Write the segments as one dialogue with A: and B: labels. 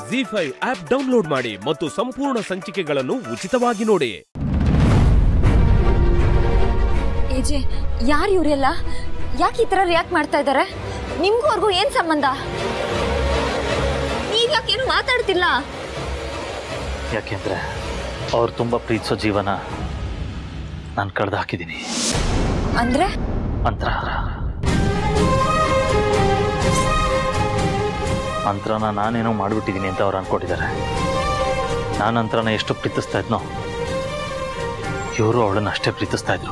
A: G five app download ಮಾಡಿ ಮತ್ತು ಸಂಪೂರ್ಣ ಸಂಚಿಕೆಗಳನ್ನು ಉಚಿತವಾಗಿ ನೋಡಿ
B: ಏಜೆ ಯಾರು ಇವರೆಲ್ಲ ಯಾಕೆ ಈ ಥರ ರಿಯಾಕ್ಟ್ ಮಾಡ್ತಾ ಇದ್ದಾರೆ ನಿಮ್ಗೂ ಅವ್ರಿಗೂ ಏನ್ ಸಂಬಂಧ ನೀವ್ ಯಾಕೇನು ಮಾತಾಡ್ತಿಲ್ಲ
C: ಯಾಕೆಂದ್ರೆ ಅವ್ರು ತುಂಬ ಪ್ರೀತಿಸೋ ಜೀವನ ನಾನು ಕಳೆದು ಹಾಕಿದ್ದೀನಿ
B: ಅಂದ್ರೆ
C: ಅಂತರ ಅಂತರನ ನಾನೇನೋ ಮಾಡಿಬಿಟ್ಟಿದ್ದೀನಿ ಅಂತ ಅವ್ರು ಅನ್ಕೊಟ್ಟಿದ್ದಾರೆ ನಾನು ಅಂತರನ ಎಷ್ಟು ಪ್ರೀತಿಸ್ತಾ ಇದ್ನೋ ಇವರು ಅವಳನ್ನ ಅಷ್ಟೇ ಪ್ರೀತಿಸ್ತಾ ಇದ್ರು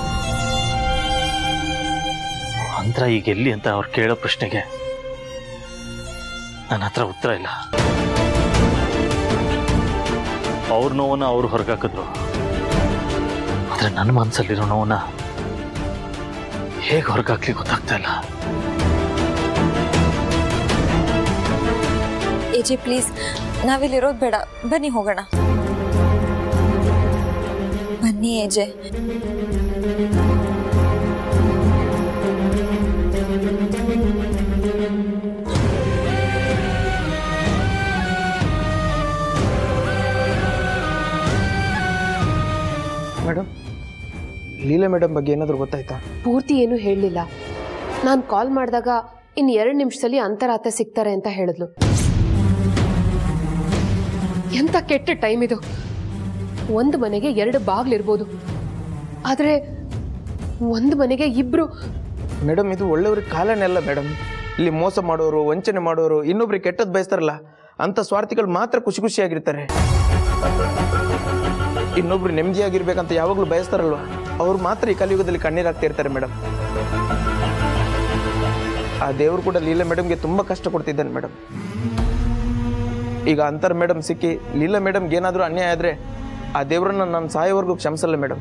C: ಅಂತರ ಈಗ ಎಲ್ಲಿ ಅಂತ ಅವ್ರು ಕೇಳೋ ಪ್ರಶ್ನೆಗೆ ನನ್ನ ಹತ್ರ ಉತ್ತರ ಇಲ್ಲ ಅವ್ರ ನೋವನ್ನ ಅವ್ರು ಹೊರಗಾಕಿದ್ರು ಆದ್ರೆ ನನ್ನ ಮನಸ್ಸಲ್ಲಿರೋ ನೋವನ್ನ ಹೇಗೆ ಹೊರಗಾಕ್ಲಿ ಗೊತ್ತಾಗ್ತಾ ಇಲ್ಲ
B: ಏಜೆ ಪ್ಲೀಸ್ ನಾವಿಲ್ಲಿರೋದು ಬೇಡ ಬನ್ನಿ ಹೋಗೋಣ ಬನ್ನಿ ಏಜೆ
D: ಮೇಡಮ್ ಲೀಲಾ ಮೇಡಮ್ ಬಗ್ಗೆ ಏನಾದರೂ ಗೊತ್ತಾಯ್ತಾ
E: ಪೂರ್ತಿ ಏನೂ ಹೇಳಲಿಲ್ಲ ನಾನು ಕಾಲ್ ಮಾಡಿದಾಗ ಇನ್ನು ಎರಡು ನಿಮಿಷದಲ್ಲಿ ಅಂತರಾತ ಸಿಗ್ತಾರೆ ಅಂತ ಹೇಳಿದ್ಲು ಎಂಥ ಕೆಟ್ಟ ಟೈಮ್ ಇದು ಒಂದು ಮನೆಗೆ ಎರಡು ಬಾಗ್ಲಿರ್ಬೋದು ಆದರೆ ಒಂದು ಮನೆಗೆ ಇಬ್ರು
D: ಮೇಡಮ್ ಇದು ಒಳ್ಳೆಯವ್ರಿಗೆ ಕಾಲನೆಲ್ಲ ಮೇಡಮ್ ಇಲ್ಲಿ ಮೋಸ ಮಾಡೋರು ವಂಚನೆ ಮಾಡೋರು ಇನ್ನೊಬ್ರಿಗೆ ಕೆಟ್ಟದ್ದು ಬಯಸ್ತಾರಲ್ಲ ಅಂಥ ಸ್ವಾರ್ಥಿಗಳು ಮಾತ್ರ ಖುಷಿ ಖುಷಿಯಾಗಿರ್ತಾರೆ ಇನ್ನೊಬ್ರು ನೆಮ್ಮದಿಯಾಗಿರ್ಬೇಕಂತ ಯಾವಾಗಲೂ ಬಯಸ್ತಾರಲ್ವ ಅವ್ರು ಮಾತ್ರ ಈ ಕಲಿಯುಗದಲ್ಲಿ ಕಣ್ಣೀರಾಗ್ತಾ ಇರ್ತಾರೆ ಮೇಡಮ್ ಆ ದೇವ್ರು ಕೂಡ ಲೀಲಾ ಮೇಡಮ್ಗೆ ತುಂಬ ಕಷ್ಟ ಕೊಡ್ತಿದ್ದಾನೆ ಮೇಡಮ್ ಈಗ ಅಂತರ್ ಮೇಡಮ್ ಸಿಕ್ಕಿ ಲೀಲಾ ಮೇಡಮ್ಗೆ ಏನಾದರೂ ಅನ್ಯಾಯ ಆದರೆ ಆ ದೇವ್ರನ್ನ ನಾನು ಸಾಯೋವರೆಗೂ ಕ್ಷಮಿಸಲ್ಲ ಮೇಡಮ್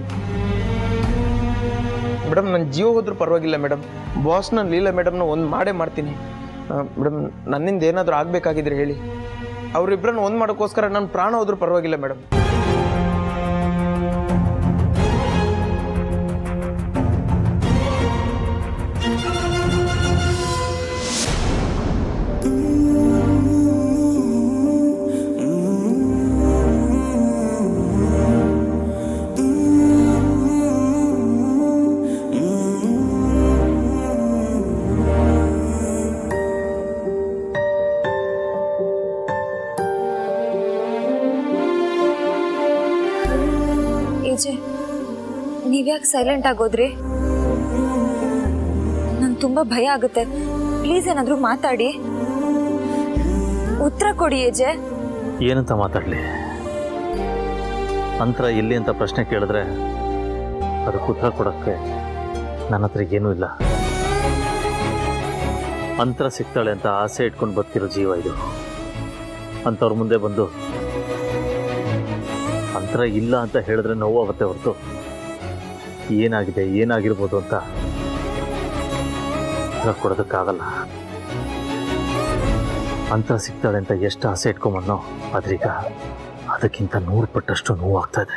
D: ಮೇಡಮ್ ನನ್ನ ಜೀವ ಹೋದ್ರೂ ಪರವಾಗಿಲ್ಲ ಮೇಡಮ್ ಬಾಸ್ ನಾನು ಲೀಲಾ ಮೇಡಮ್ನ ಒಂದು ಮಾಡೇ ಮಾಡ್ತೀನಿ ಮೇಡಮ್ ನನ್ನಿಂದ ಏನಾದರೂ ಆಗಬೇಕಾಗಿದ್ರೆ ಹೇಳಿ ಅವರಿಬ್ಬರನ್ನ ಒಂದು ಮಾಡೋಕ್ಕೋಸ್ಕರ ನನ್ನ ಪ್ರಾಣ ಹೋದ್ರೂ ಪರವಾಗಿಲ್ಲ ಮೇಡಮ್
B: ಏಜೆ ನೀವ್ಯಾಕೆ ಸೈಲೆಂಟ್ ಆಗೋದ್ರಿ ನಂಗೆ ತುಂಬ ಭಯ ಆಗುತ್ತೆ ಪ್ಲೀಸ್ ಏನಾದರೂ ಮಾತಾಡಿ ಉತ್ತರ ಕೊಡಿ ಏಜೆ
C: ಏನಂತ ಮಾತಾಡಲಿ ಅಂತರ ಎಲ್ಲಿ ಅಂತ ಪ್ರಶ್ನೆ ಕೇಳಿದ್ರೆ ಅದಕ್ಕೆ ಉತ್ತರ ಕೊಡೋಕ್ಕೆ ನನ್ನ ಹತ್ರ ಏನೂ ಇಲ್ಲ ಅಂತರ ಸಿಗ್ತಾಳೆ ಅಂತ ಆಸೆ ಇಟ್ಕೊಂಡು ಬದುಕಿರೋ ಜೀವ ಇದು ಅಂಥವ್ರ ಮುಂದೆ ಬಂದು ಅಂತರ ಇಲ್ಲ ಅಂತ ಹೇಳಿದ್ರೆ ನೋವಾಗುತ್ತೆ ಹೊರತು ಏನಾಗಿದೆ ಏನಾಗಿರ್ಬೋದು ಅಂತ ಉತ್ತರ ಕೊಡೋದಕ್ಕಾಗಲ್ಲ ಅಂತರ ಸಿಗ್ತಾಳೆ ಅಂತ ಎಷ್ಟು ಆಸೆ ಇಟ್ಕೊಂಬನ್ನೋ ಆದ್ರೀಗ ಅದಕ್ಕಿಂತ ನೂರು ಪಟ್ಟಷ್ಟು ನೋವಾಗ್ತಾ ಇದೆ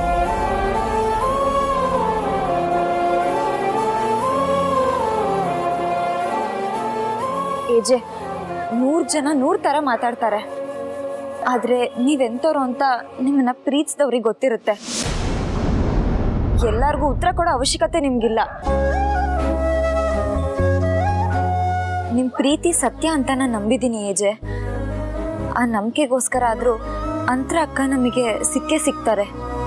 B: ಏಜೆ ನೂರು ಜನ ನೂರು ಥರ ಮಾತಾಡ್ತಾರೆ ಆದರೆ ನೀವೆಂಥವ್ರು ಅಂತ ನಿಮ್ಮನ್ನ ಪ್ರೀತಿಸಿದವ್ರಿಗೆ ಗೊತ್ತಿರುತ್ತೆ ಎಲ್ಲರಿಗೂ ಉತ್ತರ ಕೊಡೋ ಅವಶ್ಯಕತೆ ನಿಮ್ಗಿಲ್ಲ ನಿಮ್ಮ ಪ್ರೀತಿ ಸತ್ಯ ಅಂತ ನಾನು ನಂಬಿದ್ದೀನಿ ಏಜೆ ಆ ನಂಬಿಕೆಗೋಸ್ಕರ ಆದರೂ ಅಂತರ ಅಕ್ಕ ನಮಗೆ ಸಿಕ್ಕೇ ಸಿಗ್ತಾರೆ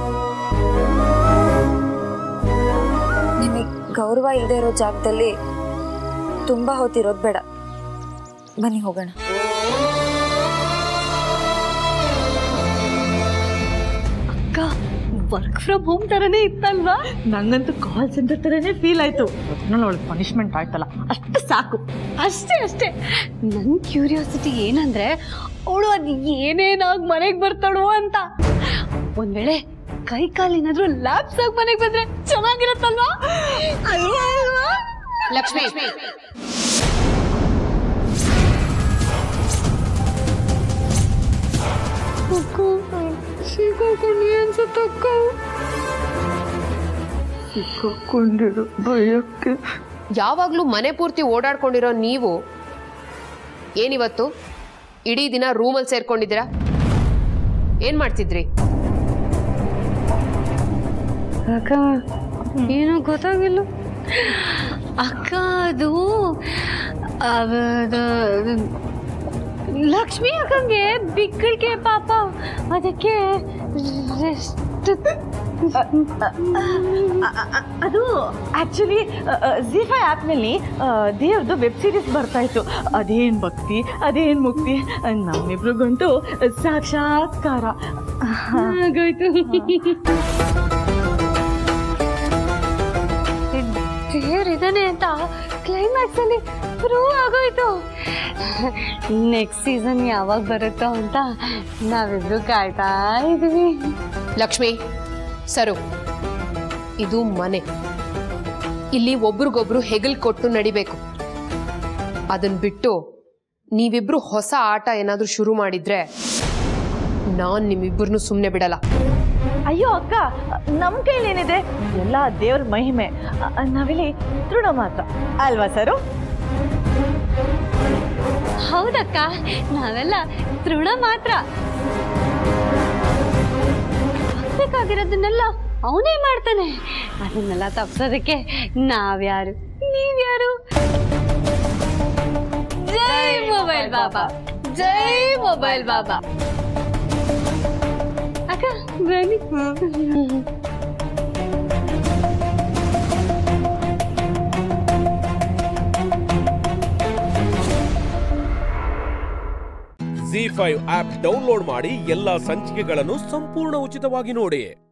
B: ನಿಮಗೆ ಗೌರವ ಇಲ್ಲದೆ ಇರೋ ಜಾಗದಲ್ಲಿ ತುಂಬ ಹೊತ್ತಿರೋದು ಬೇಡ ಬನ್ನಿ ಹೋಗೋಣ
F: ಅಕ್ಕ ವರ್ಕ್ ಫ್ರಮ್ ಹೋಮ್ ತರನೇ ಇತ್ತಲ್ವಾ ನಂಗಂತೂ ಕಾಲ್ ಸೆಂಟರ್ ತರನೇ ಫೀಲ್ ಆಯ್ತು ಒಟ್ನಲ್ಲಿ ಅವಳಿಗೆ ಪನಿಷ್ಮೆಂಟ್ ಆಯ್ತಲ್ಲ ಅಷ್ಟು ಸಾಕು ಅಷ್ಟೇ ಅಷ್ಟೇ ನನ್ನ ಕ್ಯೂರಿಯಾಸಿಟಿ ಏನಂದ್ರೆ ಅವಳು ಅದು ಏನೇನಾಗಿ ಮನೆಗೆ ಬರ್ತಾಳೋ ಅಂತ ಒಂದ್ ವೇಳೆ ಕೈ ಕಾಲೇನಾದ್ರೂ ಲ್ಯಾಬ್ಸ್ ಆಗಿ ಮನೆಗೆ ಬಂದ್ರೆ ಚೆನ್ನಾಗಿರುತ್ತಲ್ವಾ ಅಲ್ವಾ ಅಲ್ವಾ
E: ಲಕ್ಷ್ಮಿ
F: ಸಿಕ್ಕಾಕೊಂಡು ಅನ್ಸುತ್ತಕ್ಕ ಸಿಕ್ಕಾಕೊಂಡಿರೋ ಭಯಕ್ಕೆ
E: ಯಾವಾಗಲೂ ಮನೆ ಪೂರ್ತಿ ಓಡಾಡ್ಕೊಂಡಿರೋ ನೀವು ಏನಿವತ್ತು ಇಡೀ ದಿನ ರೂಮಲ್ಲಿ ಸೇರ್ಕೊಂಡಿದ್ದೀರಾ ಏನ್ ಮಾಡ್ತಿದ್ರಿ
F: ಅಕ್ಕ ಏನೋ ಗೊತ್ತಾಗಿಲ್ಲ ಅಕ್ಕ ಅದು ಅವದ ಲಕ್ಷ್ಮಿ ಅಕ್ಕಂಗೆ ಬಿಕ್ಕಳಿಗೆ ಪಾಪ ಅದಕ್ಕೆ ರೆಸ್ಟ್
G: ಅದು ಆಕ್ಚುಲಿ ಜಿ ಫೈ ಆ್ಯಪ್ನಲ್ಲಿ ದೇವ್ರದ್ದು ವೆಬ್ ಸೀರೀಸ್ ಬರ್ತಾ ಇತ್ತು ಅದೇನು ಭಕ್ತಿ ಅದೇನು ಮುಕ್ತಿ ನಮ್ಮಿಬ್ರಿಗಂತೂ ಸಾಕ್ಷಾತ್ಕಾರ
F: ಆಗೋಯ್ತು ದೇವ್ರಿದಾನೆ ಅಂತ ಕ್ಲೈಮ್ಯಾಕ್ಸ್ ಅಲ್ಲಿ ಪ್ರೂವ್ ಆಗೋಯ್ತು ನೆಕ್ಸ್ಟ್ ಸೀಸನ್ ಯಾವಾಗ ಬರುತ್ತೋ ಅಂತ ನಾವಿಬ್ರು ಕಾಯ್ತಾ ಇದೀವಿ
E: ಲಕ್ಷ್ಮಿ ಸರು ಇದು ಮನೆ ಇಲ್ಲಿ ಒಬ್ರಿಗೊಬ್ರು ಹೆಗಲ್ ಕೊಟ್ಟು ನಡಿಬೇಕು ಅದನ್ ಬಿಟ್ಟು ನೀವಿಬ್ರು ಹೊಸ ಆಟ ಏನಾದ್ರೂ ಶುರು ಮಾಡಿದ್ರೆ ನಾನ್ ನಿಮ್ಮಿಬ್ಬರನ್ನು ಸುಮ್ಮನೆ ಬಿಡಲ್ಲ
G: ಅಯ್ಯೋ ಅಕ್ಕ ನಮ್ಮ ಕೈಲೇನಿದೆ ಎಲ್ಲ ದೇವ್ರ ಮಹಿಮೆ ಅ- ನಾವಿಲ್ಲಿ ತೃಣ ಮಾತ್ರ ಅಲ್ವಾ ಸರು
F: ಹೌದಕ್ಕ ನಾವೆಲ್ಲ ತೃಣ ಮಾತ್ರ ಬೇಕಾಗಿರೋದನ್ನೆಲ್ಲ ಅವನೇ ಮಾಡ್ತಾನೆ ಅದನ್ನೆಲ್ಲ ತಪ್ಸೋದಕ್ಕೆ ನಾವ್ಯಾರು ನೀವ್ಯಾರು ಜೈ ಮೊಬೈಲ್ ಬಾಬಾ ಜೈ ಮೊಬೈಲ್ ಬಾಬಾ ಅಕ್ಕ ಬನ್ನಿ
A: ಜಿ ಫೈವ್ ಆಪ್ ಡೌನ್ಲೋಡ್ ಮಾಡಿ ಎಲ್ಲಾ ಸಂಚಿಕೆಗಳನ್ನು ಸಂಪೂರ್ಣ ಉಚಿತವಾಗಿ ನೋಡಿ